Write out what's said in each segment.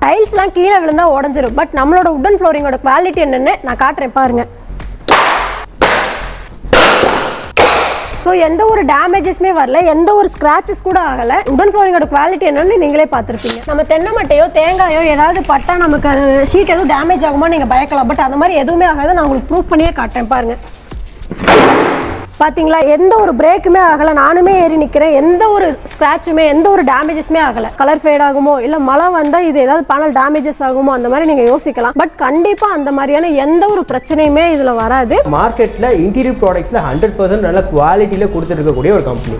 டைல்ஸ்லாம் கீழே விழுந்தா உடஞ்சிரும் பட் நம்மளோட உடன் ஃப்ளோரிங்கோட குவாலிட்டி என்னன்னு நான் காட்டுறேன் பாருங்க ஸோ எந்த ஒரு டேமேஜஸ்மே வரல எந்த ஒரு ஸ்க்ராச்சஸ் கூட ஆகல உடன் ஃப்ளோரிங்கோட குவாலிட்டி என்னன்னு நீங்களே பார்த்துருப்பீங்க நம்ம தென்னை மட்டையோ தேங்காயோ ஏதாவது பட்டா நமக்கு அது ஷீட் எதுவும் டேமேஜ் ஆகுமோ நீங்கள் பயக்கலாம் பட் அந்த மாதிரி எதுவுமே ஆகாது நான் உங்களுக்கு ப்ரூஃப் பண்ணியே காட்டுறேன் பாருங்க பாத்தீங்களா எந்த ஒரு பிரேக்குமே ஆகல நானுமே ஏறி நிக்கிறேன் எந்த ஒரு ஸ்க்ராட்சுமே எந்த ஒரு டேமேஜஸ்மே ஆகல கலர் ஃபேட் ஆகுமோ இல்ல மழை வந்தா இது ஏதாவது பேனல் டேமேஜஸ் ஆகுமோ அந்த மாதிரி நீங்க யோசிக்கலாம் பட் கண்டிப்பா அந்த மாதிரியான எந்த ஒரு பிரச்சனையுமே இதுல வராது மார்க்கெட்டில் இன்டீரியர் ப்ராடக்ட்ஸில் ஹண்ட்ரட் பர்சன்ட் நல்ல குவாலிட்டியில் கொடுத்துட்டு இருக்கக்கூடிய ஒரு கம்பெனி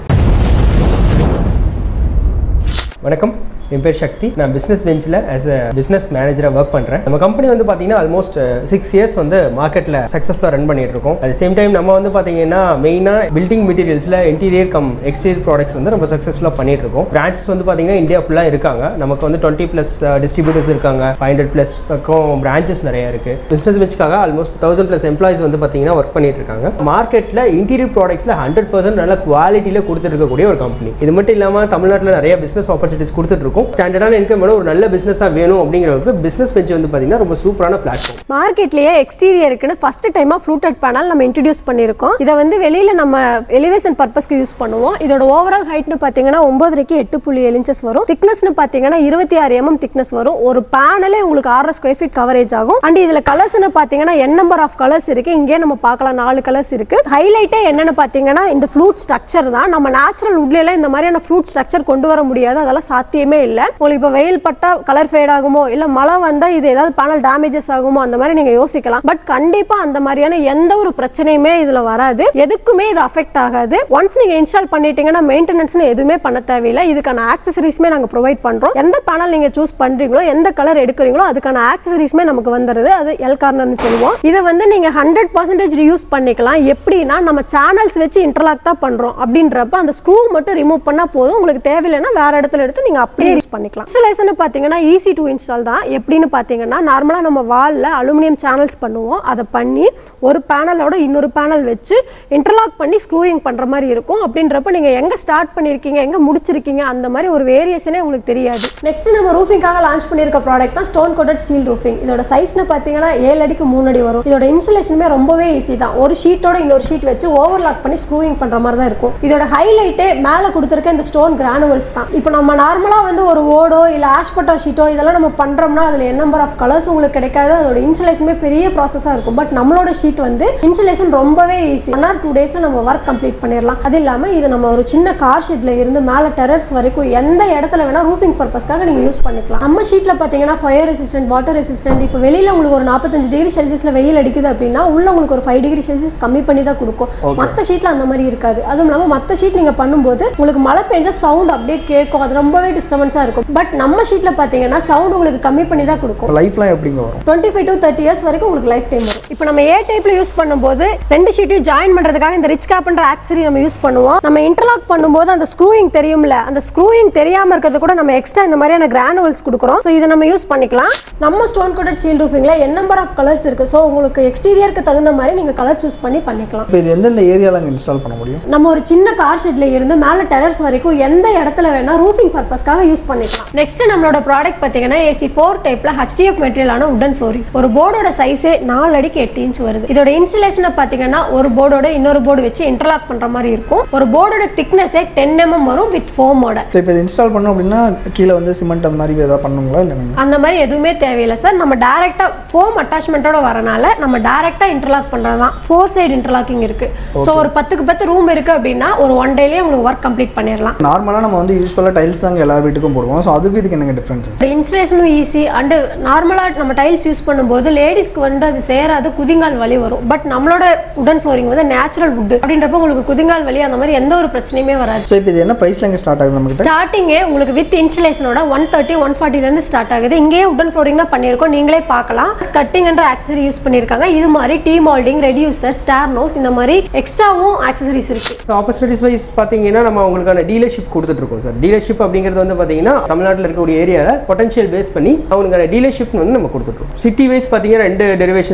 வணக்கம் என் பேர் சக்தி நான் பிஸ்னஸ் பெஞ்சில் ஆஸ் அ பிஸ்னஸ் மேனேஜராக ஒர்க் பண்ணுறேன் நம்ம கம்பெனி வந்து பார்த்தீங்கன்னா ஆல்மோஸ்ட் சிக்ஸ் இயர்ஸ் வந்து மார்க்கெட்டில் சக்ஸஸ்ஃபுல்லாக ரன் பண்ணிட்டு இருக்கோம் அட் சேம் டைம் நம்ம வந்து பார்த்தீங்கன்னா மெயினாக பில்டிங் மெட்டீரியல்ஸில் இன்டீரியர் கம் எக்ஸ்டீரியர் ப்ராடக்ட்ஸ் வந்து ரொம்ப சக்ஸஸ்ஃபுல்லாக பண்ணிட்டு இருக்கோம் பிரான்ச்சஸ் வந்து பார்த்தீங்கன்னா இந்தியா ஃபுல்லாக இருக்காங்க நமக்கு வந்து டுவெண்ட்டி ப்ளஸ் டிஸ்ட்ரிபியூட்டர்ஸ் இருக்காங்க ஃபைவ் ஹண்ட்ரட் ப்ளஸ் பக்கம் பிரான்ச்சஸ் நிறைய இருக்குது பிஸ்னஸ் பெஞ்சுக்காக ஆல்மோஸ்ட் தௌசண்ட் ப்ளஸ் எம்ப்ளாயிஸ் வந்து பார்த்தீங்கன்னா ஒர்க் பண்ணிட்டு இருக்காங்க மார்க்கெட்டில் இன்டீரியர் ப்ராடக்ட்ஸில் ஹண்ட்ரட் பர்சன்ட் நல்ல குவாலிட்டியில் கொடுத்துட்டு இருக்கக்கூடிய ஒரு கம்பெனி இது மட்டும் இல்லாமல் தமிழ்நாட்டில் நிறைய பிஸ்னஸ் ஆப்பர்ச்சுனிட்டிஸ் கொடுத்துட்டு இருக்கோம் ஸ்டாண்டர்டான இன்கம் ஒரு நல்ல பிஸ்னஸாக வேணும் அப்படிங்கிறவங்களுக்கு பிஸ்னஸ் பெஞ்ச் வந்து பார்த்தீங்கன்னா ரொம்ப சூப்பரான பிளாட்ஃபார்ம் மார்க்கெட்லயே எக்ஸ்டீரியருக்குன்னு ஃபர்ஸ்ட் டைமா ஃப்ளூட்டட் பேனல் நம்ம இன்ட்ரடியூஸ் பண்ணியிருக்கோம் இதை வந்து வெளியில நம்ம எலிவேஷன் பர்பஸ்க்கு யூஸ் பண்ணுவோம் இதோட ஓவரால் ஹைட்னு பார்த்தீங்கன்னா ஒன்பதரைக்கு எட்டு புள்ளி ஏழு இன்ச்சஸ் வரும் திக்னஸ்னு பார்த்தீங்கன்னா இருபத்தி ஆறு எம்எம் திக்னஸ் வரும் ஒரு பேனலே உங்களுக்கு ஆறரை ஸ்கொயர் ஃபீட் கவரேஜ் ஆகும் அண்ட் இதுல கலர்ஸ்னு பார்த்தீங்கன்னா என் நம்பர் ஆஃப் கலர்ஸ் இருக்கு இங்கே நம்ம பார்க்கலாம் நாலு கலர்ஸ் இருக்கு ஹைலைட்டே என்னன்னு பார்த்தீங்கன்னா இந்த ஃப்ளூட் ஸ்ட்ரக்சர் தான் நம்ம நேச்சுரல் வுட்ல எல்லாம் இந்த மாதிரியான ஃப்ளூட் ஸ்ட்ரக்சர் கொண்டு வர முடியாது அதெல்லாம் சாத்தியமே இல்லை உங்களுக்கு இப்போ வெயில் பட்டா கலர் ஃபேட் ஆகுமோ இல்ல மழை வந்தா இது ஏதாவது பேனல் டேமேஜஸ் ஆகுமோ அந்த மாதிரி நீங்க யோசிக்கலாம் பட் கண்டிப்பா அந்த மாதிரியான எந்த ஒரு பிரச்சனையுமே இதுல வராது எதுக்குமே இது அஃபெக்ட் ஆகாது ஒன்ஸ் நீங்க இன்ஸ்டால் பண்ணிட்டீங்கன்னா மெயின்டெனன்ஸ்னு எதுவுமே பண்ண தேவையில்லை இதுக்கான ஆக்சசரிஸ்மே நாங்க ப்ரொவைட் பண்றோம் எந்த பேனல் நீங்க சூஸ் பண்றீங்களோ எந்த கலர் எடுக்கிறீங்களோ அதுக்கான ஆக்சசரிஸ்மே நமக்கு வந்துருது அது எல் கார்னர்னு சொல்லுவோம் இதை வந்து நீங்க ஹண்ட்ரட் பர்சன்டேஜ் ரியூஸ் பண்ணிக்கலாம் எப்படின்னா நம்ம சேனல்ஸ் வச்சு இன்டர்லாக் தான் பண்றோம் அப்படின்றப்ப அந்த ஸ்க்ரூ மட்டும் ரிமூவ் பண்ணா போதும் உங்களுக்கு தேவையில்லைன்னா வேற இடத்துல எடுத்து நீங்க அப்படியே யூஸ் பண்ணிக்கலாம் இன்ஸ்டலேஷன் பார்த்தீங்கன்னா ஈஸி டு இன்ஸ்டால் தான் எப்படின்னு பார்த்தீங்கன்னா நார்மலாக நம்ம வாலில் அலுமினியம் சேனல்ஸ் பண்ணுவோம் அதை பண்ணி ஒரு பேனலோட இன்னொரு பேனல் வச்சு இன்டர்லாக் பண்ணி ஸ்க்ரூயிங் பண்ணுற மாதிரி இருக்கும் அப்படின்றப்ப நீங்கள் எங்கே ஸ்டார்ட் பண்ணியிருக்கீங்க எங்கே முடிச்சிருக்கீங்க அந்த மாதிரி ஒரு வேரியேஷனே உங்களுக்கு தெரியாது நெக்ஸ்ட் நம்ம ரூஃபிங்காக லான்ச் பண்ணியிருக்க ப்ராடக்ட் தான் ஸ்டோன் கோட்டட் ஸ்டீல் ரூஃபிங் இதோட சைஸ்னு பார்த்தீங்கன்னா ஏழு அடிக்கு மூணு அடி வரும் இதோட இன்சுலேஷனுமே ரொம்பவே ஈஸி தான் ஒரு ஷீட்டோட இன்னொரு ஷீட் வச்சு ஓவர்லாக் பண்ணி ஸ்க்ரூயிங் பண்ணுற மாதிரி தான் இருக்கும் இதோட ஹைலைட்டே மேலே கொடுத்துருக்க இந்த ஸ்டோன் கிரானுவல்ஸ் தான் இப்போ நம்ம நார்மலாக வந்து ஒரு ஓடோ இல்லை ஆஷ்பட்டா ஷீட்டோ இதெல்லாம் நம்ம பண்ணுறோம்னா அதில் என்ன நம்பர் ஆஃப் கலர்ஸ் உங்களுக்கு கிடைக்காது அதோட இன்சுலேஷனுமே பெரிய ப்ராசஸாக இருக்கும் பட் நம்மளோட ஷீட் வந்து இன்சுலேஷன் ரொம்பவே ஈஸி ஒன் ஆர் டூ டேஸில் நம்ம ஒர்க் கம்ப்ளீட் பண்ணிடலாம் அது இல்லாமல் இது நம்ம ஒரு சின்ன கார் ஷீட்டில் இருந்து மேலே டெரர்ஸ் வரைக்கும் எந்த இடத்துல வேணால் ரூஃபிங் பர்பஸ்க்காக நீங்கள் யூஸ் பண்ணிக்கலாம் நம்ம ஷீட்டில் பார்த்தீங்கன்னா ஃபயர் ரெசிஸ்டன்ட் வாட்டர் ரெசிஸ்டன்ட் இப்போ வெளியில் உங்களுக்கு ஒரு நாற்பத்தஞ்சு டிகிரி செல்சியஸில் வெயில் அடிக்குது அப்படின்னா உள்ள உங்களுக்கு ஒரு ஃபைவ் டிகிரி செல்சியஸ் கம்மி பண்ணி தான் கொடுக்கும் மற்ற ஷீட்டில் அந்த மாதிரி இருக்காது அதுவும் இல்லாமல் மற்ற ஷீட் நீங்கள் பண்ணும்போது உங்களுக்கு மழை பெஞ்சா சவுண்ட் அப்படியே கேட்கும் அது ரொம்பவே டிஸ்டர்பன்ஸாக இருக்கும் பட் நம்ம ஷீட்டில் பார்த்தீங்கன்னா சவுண்ட் உங்களுக்கு கம்மி பண்ணி தான் கொடுக்கும் லைஃப்லாம் எப்படிங்க வரும் twenty five to thirty years வரைக்கும் உங்களுக்கு லைஃப் டைம் வரும் இப்போ நம்ம ஏ டைப்ல யூஸ் பண்ணும்போது ரெண்டு ஷீட்டையும் ஜாயின் பண்றதுக்காக இந்த ரிச் கேப்ன்ற ஆக்சரி நம்ம யூஸ் பண்ணுவோம் நம்ம இன்டர்லாக் பண்ணும்போது அந்த ஸ்க்ரூயிங் தெரியும்ல அந்த ஸ்க்ரூயிங் தெரியாம இருக்கிறது கூட நம்ம எக்ஸ்ட்ரா இந்த மாதிரியான கிரானுவல்ஸ் கொடுக்குறோம் ஸோ இதை நம்ம யூஸ் பண்ணிக்கலாம் நம்ம ஸ்டோன் கோட்டட் ஸ்டீல் ரூஃபிங்ல என் நம்பர் ஆஃப் கலர்ஸ் இருக்கு ஸோ உங்களுக்கு எக்ஸ்டீரியருக்கு தகுந்த மாதிரி நீங்க கலர் சூஸ் பண்ணி பண்ணிக்கலாம் இப்போ இது எந்தெந்த ஏரியாவில் அங்கே இன்ஸ்டால் பண்ண முடியும் நம்ம ஒரு சின்ன கார் ஷெட்ல இருந்து மேல டெரர்ஸ் வரைக்கும் எந்த இடத்துல வேணா ரூஃபிங் பர்பஸ்க்காக யூஸ் பண்ணிக்கலாம் நெக்ஸ்ட் நம்மளோட ப்ராடக்ட் பார்த்தீங்கன்னா ஏசி ஃபோர் டைப்ல ஹச்டிஎஃப் மெட்டீரியலான உடன் ஃப்ளோரிங் ஒரு போர்டோட சைஸே நாலு அடிக்கு எட்டு இன்ச் வருது இதோட இன்சுலேஷனை பார்த்தீங்கன்னா ஒரு போர்டோட இன்னொரு போர்டு வச்சு இன்டர்லாக் பண்ற மாதிரி இருக்கும் ஒரு போர்டோட திக்னஸே டென் எம்எம் வரும் வித் ஃபோமோட ஸோ இப்போ இது இன்ஸ்டால் பண்ணோம் அப்படின்னா கீழே வந்து சிமெண்ட் அந்த மாதிரி ஏதாவது பண்ணுங்களா இல்லை நீங்கள் அந்த மாதிரி எதுவுமே தேவையில்லை சார் நம்ம டேரெக்டாக ஃபோம் அட்டாச்மெண்ட்டோட வரனால நம்ம டேரெக்டாக இன்டர்லாக் பண்ணுறது தான் ஃபோர் சைடு இன்டர்லாக்கிங் இருக்கு ஸோ ஒரு பத்துக்கு பத்து ரூம் இருக்கு அப்படின்னா ஒரு ஒன் டேலேயே உங்களுக்கு ஒர்க் கம்ப்ளீட் பண்ணிடலாம் நார்மலாக நம்ம வந்து யூஸ்வலாக டைல்ஸ் தாங்க எல்லா வீட்டுக்கும் போடுவோம் ஸோ அதுக்கு இதுக்கு என்னங்க டிஃப்ரென்ஸ் இன்ஸ்டலேஷனும் ஈஸி அண்டு நார்மலாக நம்ம டைல்ஸ் யூஸ் பண்ணும்போது லேடிஸ்க்கு வந்து அது சேராது குதிங்கால் வலி வரும் பட் நம்மளோட உடன் ஃப்ளோரிங் வந்து நேச்சுரல் வுட் அப்படின்றப்ப உங்களுக்கு குதிங்கால் வலி அந்த மாதிரி எந்த ஒரு பிரச்சனையுமே வராது ஸோ இப்போ இது என்ன ப்ரைஸில் எங்கே ஸ்டார்ட் ஆகுது நம்மகிட்ட ஸ்டார்டிங்கே உங்களுக்கு வித் இன்ஸ்டலேஷனோட ஒன் தேர்ட்டி ஒன் ஃபார்ட்டிலேருந்து ஸ்டார்ட் ஆகுது இங்கேயே உடன் ஃப்ளோரிங் தான் பண்ணியிருக்கோம் நீங்களே பார்க்கலாம் கட்டிங்ன்ற ஆக்சசரி யூஸ் பண்ணியிருக்காங்க இது மாதிரி T moulding reducer stair nose இந்த மாதிரி எக்ஸ்ட்ராவும் ஆக்சசரிஸ் இருக்கு ஸோ ஆப்பர்ச்சுனிட்டிஸ் வைஸ் பார்த்தீங்கன்னா நம்ம அவங்களுக்கான டீலர்ஷிப் கொடுத்துட்ருக்கோம் சார் டீலர்ஷிப் அப்படிங்கிறது வந்து பார்த்தீங்கன்னா தமிழ்நாட்டில் இருக்கக்கூடிய ஏரியாவில் பொட்டன்ஷியல் பேஸ் பண்ணி அவங்களுக்கான டீலர்ஷிப் வந்து நம்ம கொடுத்துட்ருக்கோம் சிட்டி வைஸ் பார்த்தீங்கன்னா ரெண்டு டெரிவேஷன் இருக்குன்னு சொல்லுவாங்க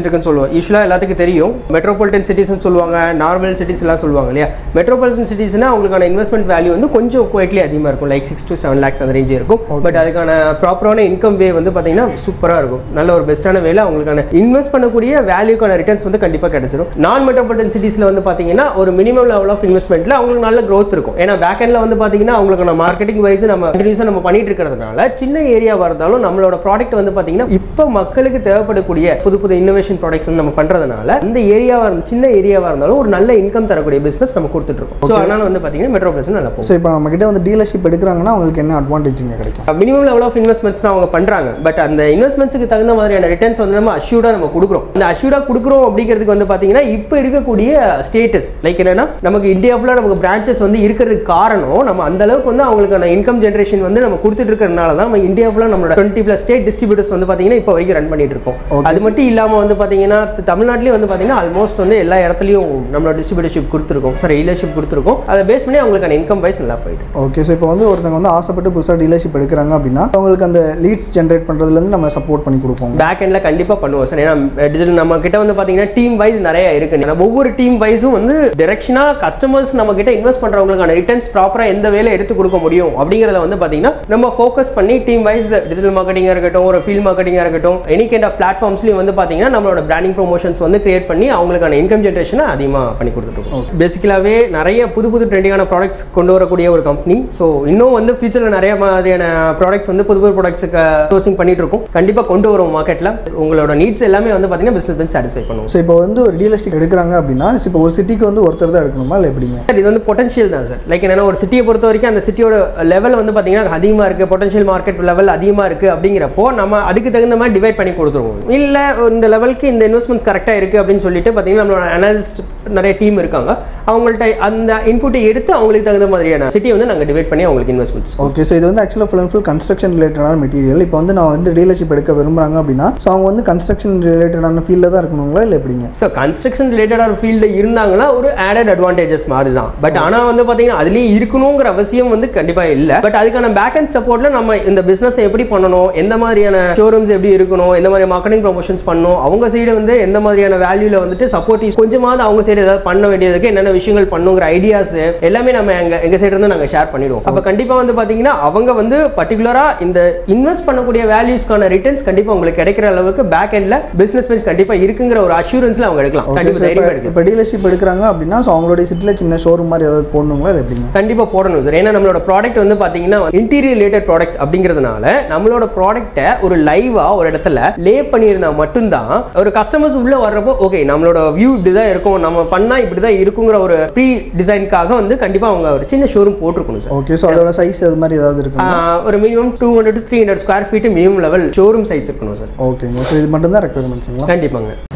பண்ணுவோம் யூஸ்வலாக எல்லாத்துக்கும் தெரியும் மெட்ரோபாலிட்டன் சிட்டிஸ்னு சொல்லுவாங்க நார்மல் சிட்டிஸ் எல்லாம் சொல்லுவாங்க இல்லையா மெட்ரோபாலிட்டன் சிட்டிஸ்னா அவங்களுக்கான இன்வெஸ்ட்மெண்ட் வேல்யூ வந்து கொஞ்சம் குவைட்லி அதிகமாக இருக்கும் like six to seven lakhs அந்த ரேஞ்சே இருக்கும் பட் அதுக்கான ப்ராப்பரான இன்கம் வே வந்து பார்த்தீங்கன்னா சூப்பராக இருக்கும் நல்ல ஒரு பெஸ்ட்டான வேலை அவங்களுக்கான இன்வெஸ்ட் பண்ணக்கூடிய வேல்யூக்கான ரிட்டர்ன்ஸ் வந்து கண்டிப்பாக கிடைச்சிரும் நான் மெட்ரோபாலிட்டன் சிட்டிஸில் வந்து பார்த்தீங்கன்னா ஒரு மினிமம் லெவல் ஆஃப் இன்வெஸ்ட்மெண்ட்டில் அவங்களுக்கு நல்ல growth இருக்கும் ஏன்னா பேக் எண்டில் வந்து பார்த்தீங்கன்னா அவங்களுக்கான மார்க்கெட்டிங் வைஸ் நம்ம கண்டினியூஸாக நம்ம பண்ணிட்டு இருக்கிறதுனால சின்ன ஏரியாவாக இருந்தாலும் நம்மளோட ப்ராடக்ட் வந்து பார்த்தீங்கன்னா இப்போ மக்களுக்கு தேவைப்படக்கூடிய புது புது இன்னோவேஷன் ப்ராடக்ட்ஸ் வந்து நம்ம பண்ணுறதுனால இந்த ஏரியாவாக இருந்து சின்ன ஏரியாவாக இருந்தாலும் ஒரு நல்ல இன்கம் தரக்கூடிய பிஸ்னஸ் நம்ம கொடுத்துட்டு இருக்கோம் ஸோ அதனால வந்து பார்த்தீங்கன்னா மெட்ரோபாலிட்டன் நல்லா போகும் ஸோ இப்போ நம்ம கிட்ட வந்து டீலர்ஷிப் எடுக்கிறாங்கன்னா அவங்களுக்கு என்ன அட்வான்டேஜுங்க கிடைக்கும் மினிமம் லெவல் ஆஃப் இன்வெஸ்ட்மெண்ட்ஸ் அவங்க பண்றாங்க பட் அந்த இன்வெஸ்ட்மெண்ட்ஸ்க்கு தகுந்த மாதிரியான ரிட்டர்ன்ஸ் வந்து நம்ம அஷ்யூர்டா நம்ம கொடுக்குறோம் அந்த அஷ்யூர்டா கொடுக்குறோம் அப்படிங்கிறதுக்கு வந்து பாத்தீங்கன்னா இப்போ இருக்கக்கூடிய ஸ்டேட்டஸ் லைக் என்னன்னா நமக்கு இந்தியா ஃபுல்லா நமக்கு பிரான்ச்சஸ் வந்து இருக்கிறதுக்கு காரணம் நம்ம அந்த அளவுக்கு வந்து அவங்களுக்கான இன்கம் ஜென்ரேஷன் வந்து நம்ம கொடுத்துட்டு இருக்கிறதுனால தான் நம்ம இந்தியா ஃபுல்லா நம்மளோட டுவெண்ட்டி பிளஸ் ஸ்டேட் டிஸ்ட்ரிபியூட்டர்ஸ் வந்து பாத்தீங்கன்னா இப்போ வரைக்கும் ரன் பண்ணிட்டு இருக்கோம் Okay. அது மட்டும் இல்லாம வந்து பாத்தீங்கன்னா த- தமிழ்நாட்டிலேயே வந்து பாத்தீங்கன்னா ஆல்மோஸ்ட் வந்து எல்லா இடத்துலயும் நம்மளோட டிஸ்ட்ரிபியூட்டர்ஷிப் கொடுத்துருக்கோம் சார் டீலர்ஷிப் கொடுத்துருக்கோம் அதை பேஸ் பண்ணி அவங்களுக்கான இன்கம் வைஸ் நல்லா போயிட்டு ஓகே ஸோ இப்போ வந்து ஒருத்தவங்க வந்து ஆசைப்பட்டு புதுசாக டீலர்ஷிப் எடுக்கிறாங்க அப்படின்னா அவங்களுக்கு அந்த லீட்ஸ் ஜென்ரேட் பண்ணுறதுலேருந்து நம்ம சப்போர்ட் பண்ணி கொடுப்போம் பேக் எண்ட்ல கண்டிப்பா பண்ணுவோம் சார் ஏன்னா டிஜிட்டல் நம்ம கிட்ட வந்து பாத்தீங்கன்னா டீம் வைஸ் நிறைய இருக்கு ஏன்னா ஒவ்வொரு டீம் வைஸும் வந்து டிரெக்ஷனா கஸ்டமர்ஸ் நம்ம கிட்ட இன்வெஸ்ட் பண்றவங்களுக்கான ரிட்டர்ன்ஸ் ப்ராப்பரா எந்த வேலை எடுத்து கொடுக்க முடியும் அப்படிங்கறத வந்து பாத்தீங்கன்னா நம்ம ஃபோக்கஸ் பண்ணி டீம் வைஸ் டிஜிட்டல் மார்க்கெட்டிங்கா இருக்கட்டும் ஒரு ஃபீல்ட் மார்க்கெட்டிங்கா இருக்கட்டும் எனி கைண்ட் ஆஃப் பிளாட்ஃபார்ம்ஸ்லயும் வந்து பாத்தீங்கன்னா நம்மளோட பிராண்டிங் ப்ரொமோஷன்ஸ் வந்து கிரியேட் பண்ணி அவங்களுக்கான இன்கம் ஜென்ரேஷனை அதிகமா பண்ணி கொடுத்துட்டு இருக்கோம் பேசிக்கலாவே நிறைய புது புது ட்ரெண்டிங்கான ப்ராடக்ட்ஸ் கொண்டு வரக்கூடிய ஒரு கம்பெனி ஸோ இன்னும் வந்து ஃபியூச்சர்ல நிறைய மாதிரியான ப்ராடக்ட்ஸ் வந்து புது புது ப்ராடக்ட்ஸுக்கு சோர்சிங் பண்ணிட்டு இருக்கோம் கண்டிப்பா கொண்டு வரும் மார்க்கெட்ல உங்களோட நீட்ஸ் எல்லாமே வந்து பாத்தீங்கன்னா பிசினஸ் வந்து சாட்டிஸ்ஃபை பண்ணுவோம் ஸோ இப்போ வந்து ஒரு டீலர்ஷிப் எடுக்கிறாங்க அப்படின்னா இப்போ ஒரு சிட்டிக்கு வந்து ஒருத்தர் தான் எடுக்கணுமா இல்லை எப்படிங்க சார் இது வந்து பொட்டன்ஷியல் தான் சார் லைக் என்னன்னா ஒரு சிட்டியை பொறுத்த வரைக்கும் அந்த சிட்டியோட லெவல் வந்து பார்த்தீங்கன்னா அதிகமாக இருக்குது பொட்டன்ஷியல் மார்க்கெட் லெவல் அதிகமாக இருக்குது அப்படிங்கிறப்போ நம்ம அதுக்கு தகுந்த மாதிரி டிவைட் பண்ணி கொடுத்துருவோம் இல்லை இந்த லெவலுக்கு இந்த இன்வெஸ்ட்மெண்ட்ஸ் கரெக்டாக இருக்குது அப்படின்னு சொல்லிட்டு பார்த்தீங்கன்னா நம்மளோட அனாலிஸ்ட் நிறைய டீம் இருக்காங்க அவங்கள்ட்ட அந்த இன்புட்டை எடுத்து அவங்களுக்கு தகுந்த மாதிரியான சிட்டியை வந்து நாங்கள் டிவைட் பண்ணி அவங்களுக்கு இன்வெஸ்ட்மெண்ட்ஸ் ஓகே ஸோ இது வந்து ஆக்சுவலாக ஃபுல் அண்ட் ஃபுல் கன்ஸ்ட்ரக்ஷன் ரிலேட்டடான மெட்டீரியல் இப்போ வந்து நான் வந்து டீலர்ஷிப் எடுக்க விரும்புறாங்க அப்படின்னா ஸோ அவங்க வந்து கன்ஸ்ட்ரக்ஷன் ரிலேட்டடான ஃபீல்டில் தான் இருக்கணுங்களா இல்லை எப்படிங்க ஸோ கன்ஸ்ட்ரக்ஷன் ரிலேட்டடான ஃபீல்டில் இருந்தாங்கன்னா ஒரு ஆடட் அட்வான்டேஜஸ் மாதிரி தான் பட் ஆனால் வந்து பார்த்தீங்கன்னா அதுலேயே இருக்கணுங்கிற அவசியம் வந்து கண்டிப்பாக இல்லை பட் அதுக்கான பேக் அண்ட் சப்போர்ட்டில் நம்ம இந்த பிஸ்னஸ் எப்படி பண்ணணும் எந்த மாதிரியான ஷோரூம்ஸ் எப்படி இருக்கணும் எந்த மாதிரி மார்க்கெட்டிங் ப்ரொமோஷன்ஸ் பண்ணணும் அவங்க சைடு வந்து எந்த மாதிரியான வேல்யூல வந்துட்டு சப்போர்ட் கொஞ்சமாவது அவங்க சைடு ஏதாவது பண்ண வேண்டியதுக்கு என்னென்ன விஷயங்கள் பண்ணுங்கிற ஐடியாஸ் எல்லாமே நம்ம எங்க எங்க சைடு இருந்து நாங்கள் ஷேர் பண்ணிடுவோம் அப்போ கண்டிப்பாக வந்து பார்த்தீங்கன்னா அவங்க வந்து பர்டிகுலராக இந்த இன்வெஸ்ட் பண்ணக்கூடிய வேல்யூஸ்க்கான ரிட்டர்ன்ஸ் கண்டிப்பாக உங்களுக்கு கிடைக்கிற அளவுக்கு பேக் எண்ட்ல பிசினஸ் பேஸ் கண்டிப்பாக இருக்குங்கிற ஒரு அஷூரன்ஸ்ல அவங்க எடுக்கலாம் ஓகே கண்டிப்பாக ஸோ தைரியமா இப்போ எடுக்கலாம் இப்போ டீலர்ஷிப் எடுக்கிறாங்க அப்படின்னா ஸோ அவங்களுடைய சிட்டியில் சின்ன ஷோரூம் மாதிரி ஏதாவது போடணுங்களா இல்லை எப்படிங்க கண்டிப்பா போடணும் சார் ஏன்னா நம்மளோட ப்ராடக்ட் வந்து பாத்தீங்கன்னா இன்டீரியர் ரிலேட்டட் ப்ராடக்ட்ஸ் அப்படிங்கிறதுனால நம்மளோட ப்ராடக்ட்டை ஒரு லைவா ஒரு இடத்துல லே பண்ணியிருந்தா மட்டும்தான் ஒரு கஸ்டமர்ஸ் உள்ள வர்றப்போ ஓகே நம்மளோட வியூ இப்படி தான் இருக்கும் நம்ம பண்ணா இப்படி தான் இருக்குங்கிற ஒரு ப்ரீ டிசைனுக்காக வந்து கண்டிப்பா அவங்க ஒரு சின்ன ஷோரூம் போட்டிருக்கணும் சார் ஓகே ஸோ அதோட சைஸ் அது மாதிரி ஏதாவது இருக்குங்க ஆஹ் ஒரு minimum two hundred three hundred square feet minimum level showroom size இருக்கணும் சார் ஓகேங்க ஸோ இது மட்டும் தான் ரெக்குயர்மெண்ட்ஸுங்களா கண்டிப்பாங்க